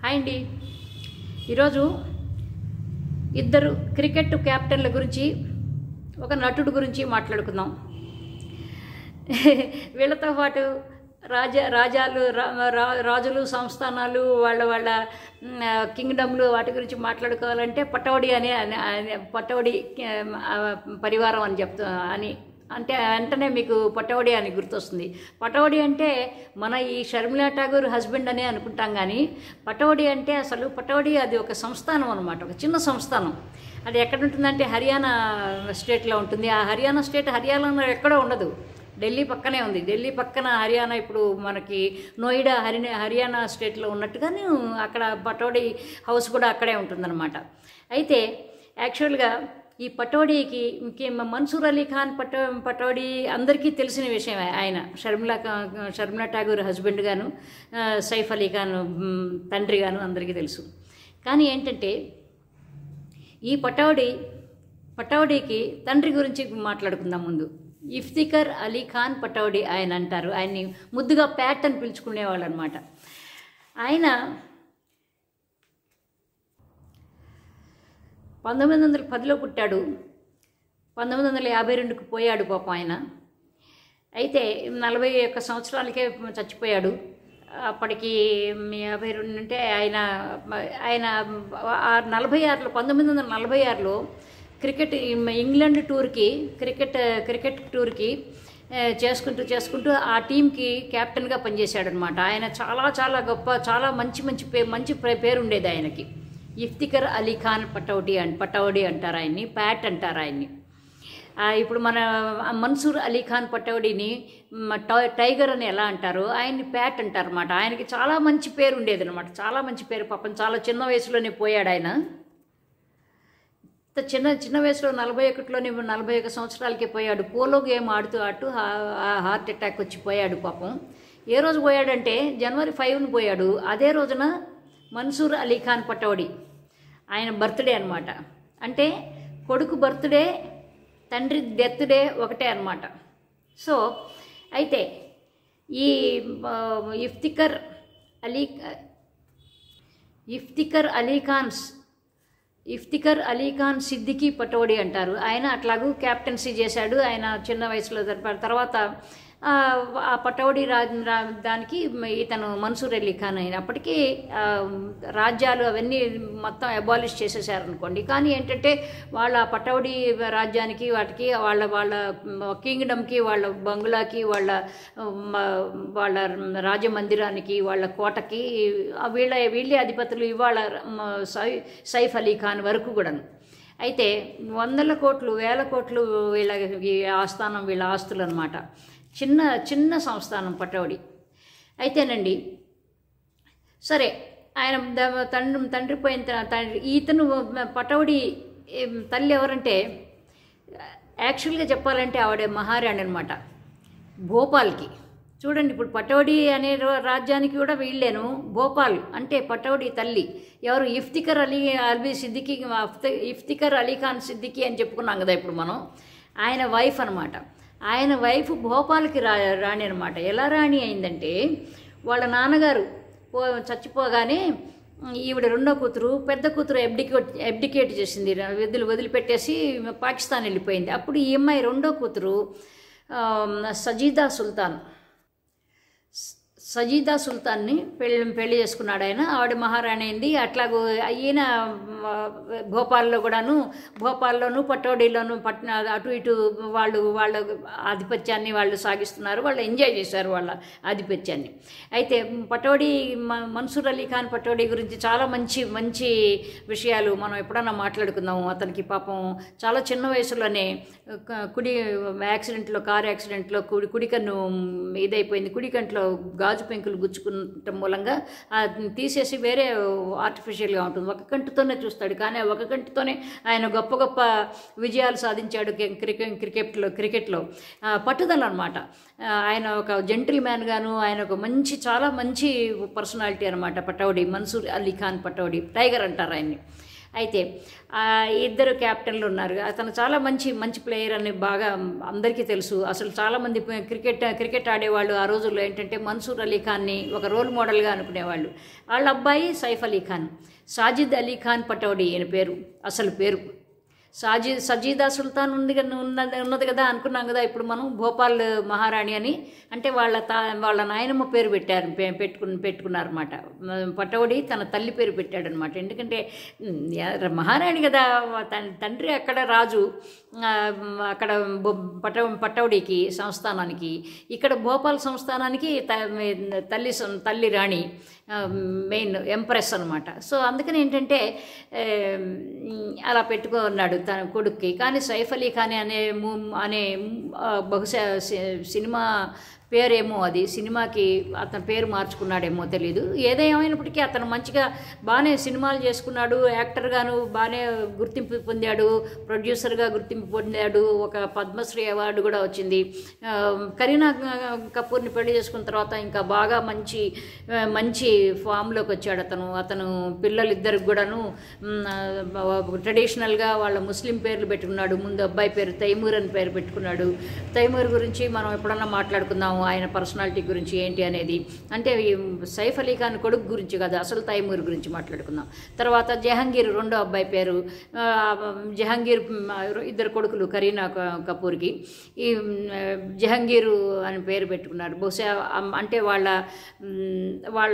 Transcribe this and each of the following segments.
hi అండి ఈరోజు ఇద్దరు క్రికెట్ క్యాప్టెన్ల గురించి ఒక నటుడు గురించి మాట్లాడుకుందాం వీళ్ళతో పాటు రాజా రాజాలు రా- రా- రాజులు సంస్థానాలు వాళ్ళ వాళ్ళ మ్, కింగ్డమ్లు వాటి గురించి మాట్లాడుకోవాలంటే పటౌడి అనే అనే- అనే- పటౌడి ఆ, పరివారం అని చెప్తా అని అంటే వెంటనే మీకు పటౌడి అని గుర్తొస్తుంది పటౌడి అంటే మన ఈ షర్మిలా ఠాగూర్ హస్బెండ్ అనే అనుకుంటాం కానీ పటౌడి అంటే అసలు పటౌడి అది ఒక సంస్థానం అనమాట ఒక చిన్న సంస్థానం అది ఎక్కడ ఉంటుందంటే హర్యానా స్టేట్లో ఉంటుంది ఆ హర్యానా స్టేట్ హర్యానాలో ఎక్కడో ఉండదు ఢిల్లీ పక్కనే ఉంది ఢిల్లీ పక్కన హర్యానా ఇప్పుడు మనకి నోయిడా హరి హర్యానా స్టేట్లో ఉన్నట్టుగానే అక్కడ పటోడి హౌస్ కూడా అక్కడే ఉంటుందన్నమాట అయితే యాక్చువల్గా ఈ పటోడీకి ఇంకే మన్సూర్ అలీ ఖాన్ పటో పటోడీ అందరికీ తెలిసిన విషయమే ఆయన షర్మిలా కా- షర్మిలా ఠాగూర్ హస్బెండ్ గాను ఆ, సైఫ్ అలీ ఖాన్ మ్, తండ్రి గాను అందరికీ తెలుసు కానీ ఏంటంటే ఈ పటౌడి పటౌడీకి తండ్రి గురించి మాట్లాడుకుందాం ముందు ఇఫ్తికర్ అలీ ఖాన్ పటౌడి ఆయన అంటారు ఆయన్ని ముద్దుగా ప్యాట్ అని పిలుచుకునేవాళ్ళు అనమాట ఆయన పంతొమ్మిది వందల పదిలో పుట్టాడు పంతొమ్మిది వందల యాభై రెండుకు పోయాడు పాపం ఆయన అయితే నలభై ఒక్క సంవత్సరాలకే చచ్చిపోయాడు అప్పటికి యాభై రెండు అంటే ఆయన ఆయన ఆ నలభై ఆరులో పంతొమ్మిది వందల నలభై ఆరులో క్రికెట్ ఇంగ్లాండ్ టూర్కి క్రికెట్ క్రికెట్ టూర్కి ఆ, చేసుకుంటూ చేసుకుంటూ ఆ టీంకి కెప్టెన్గా పనిచేశాడనమాట ఆయన చాలా చాలా గొప్ప చాలా మంచి మంచి పే మంచి పే- పేరు ఉండేది ఆయనకి ఇఫ్తికర్ అలీ ఖాన్ పటౌడి అన్ పటౌడి అంటారు ఆయన్ని ప్యాట్ అంటారు ఆయన్ని ఆ, ఇప్పుడు మన మన్సూర్ అలీ ఖాన్ పటౌడిని మ, టై- టైగర్ అని ఎలా అంటారు ఆయన్ని ప్యాట్ అంటారు అనమాట ఆయనకి చాలా మంచి పేరు ఉండేది అనమాట చాలా మంచి పేరు పాపం చాలా చిన్న వయసులోనే పోయాడు ఆయన ఇంత చిన్న చిన్న వయసులో నలభై ఒకటిలోనే నలభై ఒక సంవత్సరాలకే పోయాడు పోలో గేమ్ ఆడుతూ ఆడుతూ హా- ఆ హార్ట్ అటాక్ వచ్చి పోయాడు పాపం ఏ రోజు పోయాడంటే జనవరి ఫైవ్ను పోయాడు అదే రోజున మన్సూర్ అలీ ఖాన్ పటౌడి ఆయన బర్త్డే అనమాట అంటే కొడుకు బర్త్డే తండ్రి డెత్ డే ఒకటే అనమాట సో అయితే ఈ ఆ, ఇఫ్తికర్ అలీ ఇఫ్తికర్ అలీ ఖాన్స్ ఇఫ్తికర్ అలీ ఖాన్ సిద్దికి పటోడి అంటారు ఆయన అట్లాగూ క్యాప్టెన్సీ చేశాడు ఆయన చిన్న వయసులో జరిపాడు తర్వాత ఆ, ఆ పటౌడి రా రా- దానికి ఇతను మన్సూర్ అలీ ఖాన్ అయినప్పటికీ ఆ, రాజ్యాలు అవన్నీ మొత్తం అబాలిష్ చేసేసారనుకోండి కానీ ఏంటంటే వాళ్ళ పటౌడి రాజ్యానికి వాటికి వాళ్ళ వాళ్ళ కింగ్డమ్కి వాళ్ళ బంగ్లాకి వాళ్ళ మ, వాళ్ళ రాజమందిరానికి వాళ్ళ కోటకి ఆ వీళ్ళ వీళ్ళే అధిపతులు ఇవాళ మ, సై సైఫ్ అలీ ఖాన్ వరకు కూడాను అయితే వందల కోట్లు వేల కోట్లు వీళ్ళ ఈ ఆస్థానం వీళ్ళ ఆస్తులు అనమాట చిన్న చిన్న సంస్థానం పటౌడి అయితేనండి సరే ఆయన ద- తండ్రి తండ్రి పోయిన తర్వాత తండ్రి ఈతను పటౌడి ఏం, తల్లి ఎవరంటే యాక్చువల్గా చెప్పాలంటే ఆవిడ మహారాణి అనమాట భోపాల్కి చూడండి ఇప్పుడు పటౌడి అనే రో- రాజ్యానికి కూడా వీళ్ళేను భోపాల్ అంటే పటౌడి తల్లి ఎవరు ఇఫ్తికర్ అలీ అల్బీ సిద్దికి అఫ్త- ఇఫ్తికర్ అలీ ఖాన్ సిద్దికి అని చెప్పుకున్నాం కదా ఇప్పుడు మనం ఆయన వైఫ్ అనమాట ఆయన వైఫ్ భోపాల్కి రా రాణి అనమాట ఎలా రాణి అయిందంటే వాళ్ళ నాన్నగారు పో చచ్చిపోగానే ఈవిడ రెండో కూతురు పెద్ద కూతురు ఎబ్డికేట్ ఎబ్డికేట్ చేసింది వదిలి వదిలిపెట్టేసి పాకిస్తాన్ వెళ్ళిపోయింది అప్పుడు ఈ అమ్మాయి రెండో కూతురు ఆ, సజీదా సుల్తాన్ సజీదా సుల్తాన్ని పెళ్ళి పెళ్లి చేసుకున్నాడు ఆయన ఆవిడ మహారాణి అయింది అట్లాగూ ఈయన మ, భోపాల్లో కూడాను భోపాల్లోను పటోడీలోను పట్న అటు ఇటు వాళ్ళు వాళ్ళ ఆధిపత్యాన్ని వాళ్ళు సాగిస్తున్నారు వాళ్ళు ఎంజాయ్ చేశారు వాళ్ళ ఆధిపత్యాన్ని అయితే పటోడీ మ- మన్సూర్ అలీ ఖాన్ పటోడీ గురించి చాలా మంచి మంచి విషయాలు మనం ఎప్పుడన్నా మాట్లాడుకుందాము అతనికి పాపం చాలా చిన్న వయసులోనే క- కుడి యాక్సిడెంట్లో కార్ యాక్సిడెంట్లో కుడి కుడి కన్ను ఇదైపోయింది కుడి కంట్లో గాజు పెంకులు గుచ్చుకుంటం మూలంగా ఆ తీసేసి వేరే ఆర్టిఫిషియల్గా ఉంటుంది ఒక కంటితోనే చూస్తాడు కానీ ఆ ఒక కంటితోనే ఆయన గొప్ప గొప్ప విజయాలు సాధించాడు కి- క్రికెట్ క్రికెట్లో క్రికెట్లో ఆ, పట్టుదల అనమాట ఆయన ఒక జెంటిల్ మ్యాన్ గాను ఆయన ఒక మంచి చాలా మంచి పర్సనాలిటీ అనమాట పటౌడి మన్సూర్ అలీ ఖాన్ పటౌడి టైగర్ అంటారు ఆయన్ని అయితే ఆ ఇద్దరు క్యాప్టెన్లు ఉన్నారు అతను చాలా మంచి మంచి ప్లేయర్ అని బాగా అందరికీ తెలుసు అసలు చాలామంది క్రికెట్ క్రికెట్ ఆడేవాళ్ళు ఆ రోజుల్లో ఏంటంటే మన్సూర్ అలీ ఖాన్ని ఒక రోల్ మోడల్గా అనుకునేవాళ్ళు వాళ్ళ అబ్బాయి సైఫ్ అలీ ఖాన్ సాజిద్ అలీ ఖాన్ పటౌడి ఈయన పేరు అసలు పేరు సాజీ సజీదా సుల్తాన్ ఉంది కదా ఉన్నది ఉన్నది కదా అనుకున్నాం కదా ఇప్పుడు మనం భోపాల్ మహారాణి అని అంటే వాళ్ళ తా వాళ్ళ నాయనమ్మ పేరు పెట్టారు పె- పెట్టుకుని పెట్టుకున్నారన్నమాట పటౌడి తన తల్లి పేరు పెట్టాడనమాట ఎందుకంటే ఉమ్, యా- మహారాణి కదా తన తండ్రి అక్కడ రాజు ఆ, అక్కడ బొ- పట పటౌడికి సంస్థానానికి ఇక్కడ భోపాల్ సంస్థానానికి త- తల్లి సం- తల్లి రాణి ఆ, మెయిన్ ఎంప్రెస్ అనమాట సో అందుకని ఏంటంటే ఏ, అలా పెట్టుకున్నాడు తన కొడుక్కి కానీ సైఫ్ అలీ ఖాన్ అనే ము- అనే ఆ, బహుశా సి- సినిమా పేరేమో అది సినిమాకి అతని పేరు మార్చుకున్నాడేమో తెలియదు ఏదేమైనప్పటికీ అతను మంచిగా బాగానే సినిమాలు చేసుకున్నాడు యాక్టర్గాను బాగానే గుర్తింపు పొందాడు ప్రొడ్యూసర్గా గుర్తింపు పొందాడు ఒక పద్మశ్రీ అవార్డు కూడా వచ్చింది ఆ, కరీనా కపూర్ని పెళ్లి చేసుకున్న తర్వాత ఇంకా బాగా మంచి ఆ, మంచి ఫామ్లోకి వచ్చాడు అతను అతను పిల్లలిద్దరికి కూడాను ట్రెడిషనల్గా వాళ్ళ ముస్లిం పేర్లు పెట్టుకున్నాడు ముందు అబ్బాయి పేరు తైమూర్ అని పేరు పెట్టుకున్నాడు తైమూర్ గురించి మనం ఎప్పుడన్నా మాట్లాడుకుందాము ఆయన పర్సనాలిటీ గురించి ఏంటి అనేది అంటే ఈ సైఫ్ అలీ ఖాన్ కొడుకు గురించి కదా అసలు తైమూర్ గురించి మాట్లాడుకుందాం తర్వాత జహంగీర్ రెండో అబ్బాయి పేరు ఆ, జహంగీర్ మ్, ఇద్దరు కొడుకులు కరీనా క- కపూర్కి ఈ మ్, జహంగీరు అని పేరు పెట్టుకున్నారు బహుశా అమ్- అంటే వాళ్ళ మ్, వాళ్ళ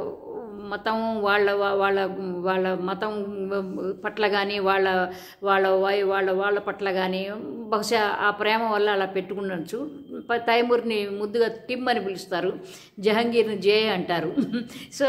మతం వాళ్ళ వాళ్ళ వాళ్ళ మతం పట్ల కానీ వాళ్ళ వాళ్ళ వై- వాళ్ళ వాళ్ళ పట్ల కానీ బహుశా ఆ ప్రేమ వల్ల అలా పెట్టుకున్నచ్చు ప- తైమూర్ని ముద్దుగా టిమ్ అని పిలుస్తారు జహంగీర్ని జే అంటారు సో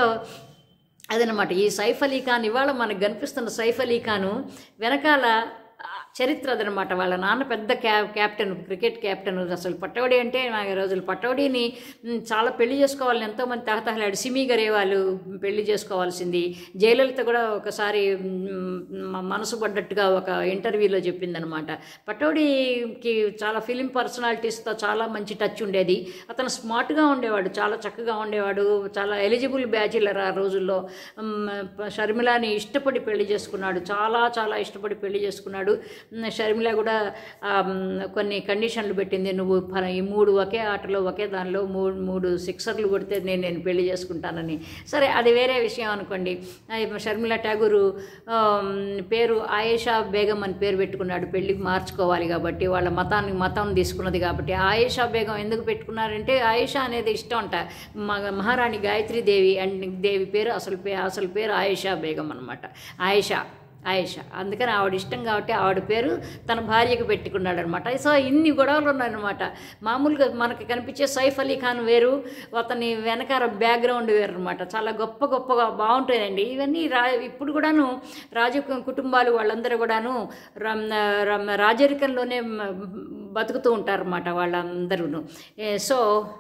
అదనమాట ఈ సైఫ్ అలీ ఖాన్ ఇవాళ మనకు కనిపిస్తున్న సైఫ్ అలీ ఖాను వెనకాల ఆ, చరిత్ర అదనమాట వాళ్ళ నాన్న పెద్ద క్యా క్యాప్టెన్ క్రికెట్ క్యాప్టెన్ అసలు పట్టవడి అంటే నాకు రోజులు పట్టవడిని మ్, చాలా పెళ్లి చేసుకోవాలని ఎంతోమంది తహతహలాడు సిమి గరేవాళ్ళు పెళ్లి చేసుకోవాల్సింది జయలలిత కూడా ఒకసారి మ్, మ- మనసు పడ్డట్టుగా ఒక ఇంటర్వ్యూలో చెప్పిందనమాట పట్టోడికి చాలా ఫిలిం పర్సనాలిటీస్తో చాలా మంచి టచ్ ఉండేది అతను స్మార్ట్గా ఉండేవాడు చాలా చక్కగా ఉండేవాడు చాలా ఎలిజిబుల్ బ్యాచిలర్ ఆ రోజుల్లో మ్, షర్మిలాని ఇష్టపడి పెళ్లి చేసుకున్నాడు చాలా చాలా ఇష్టపడి పెళ్లి చేసుకున్నాడు మ్, షర్మిల కూడా ఆ, మ్, కొన్ని కండిషన్లు పెట్టింది నువ్వు ఫల- ఈ మూడు ఒకే ఆటలో ఒకే దానిలో మూడు మూడు సిక్సర్లు కొడితే నేను నేను పెళ్లి చేసుకుంటానని సరే అది వేరే విషయం అనుకోండి ఆ, షర్మిల ఠాగూరు ఆ, మ్, పేరు ఆయేషా బేగం అని పేరు పెట్టుకున్నాడు పెళ్లికి మార్చుకోవాలి కాబట్టి వాళ్ళ మతాన్ని మతం తీసుకున్నది కాబట్టి ఆయేషా బేగం ఎందుకు పెట్టుకున్నారంటే ఆయేషా అనేది ఇష్టం అంట మ- మహారాణి గాయత్రి దేవి అండ్ దేవి పేరు అసలు పే అసలు పేరు ఆయేషా బేగం అనమాట ఆయేషా ఆయేషా అందుకని ఆవిడ ఇష్టం కాబట్టి ఆవిడ పేరు తన భార్యకు పెట్టుకున్నాడు అనమాట సో ఇన్ని గొడవలు ఉన్నాయన్నమాట మామూలుగా మనకి కనిపించే సైఫ్ అలీ ఖాన్ వేరు అతని వెనకాల బ్యాక్గ్రౌండ్ వేరు అనమాట చాలా గొప్ప గొప్పగా బాగుంటాయండి ఇవన్నీ రా ఇప్పుడు కూడాను రాజ కుటుంబాలు వాళ్ళందరూ కూడాను రమ్- రమ్- రాజరికంలోనే మ- బతుకుతూ ఉంటారన్నమాట వాళ్ళందరూ సో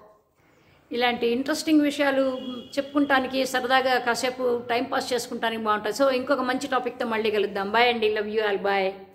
ఇలాంటి ఇంట్రెస్టింగ్ విషయాలు చెప్పుకుంటానికి సరదాగా కాసేపు టైం పాస్ చేసుకుంటానికి బాగుంటుంది సో ఇంకొక మంచి టాపిక్తో మళ్ళీ కలుద్దాం బాయ్ అండి లవ్ యూ ఆల్ బాయ్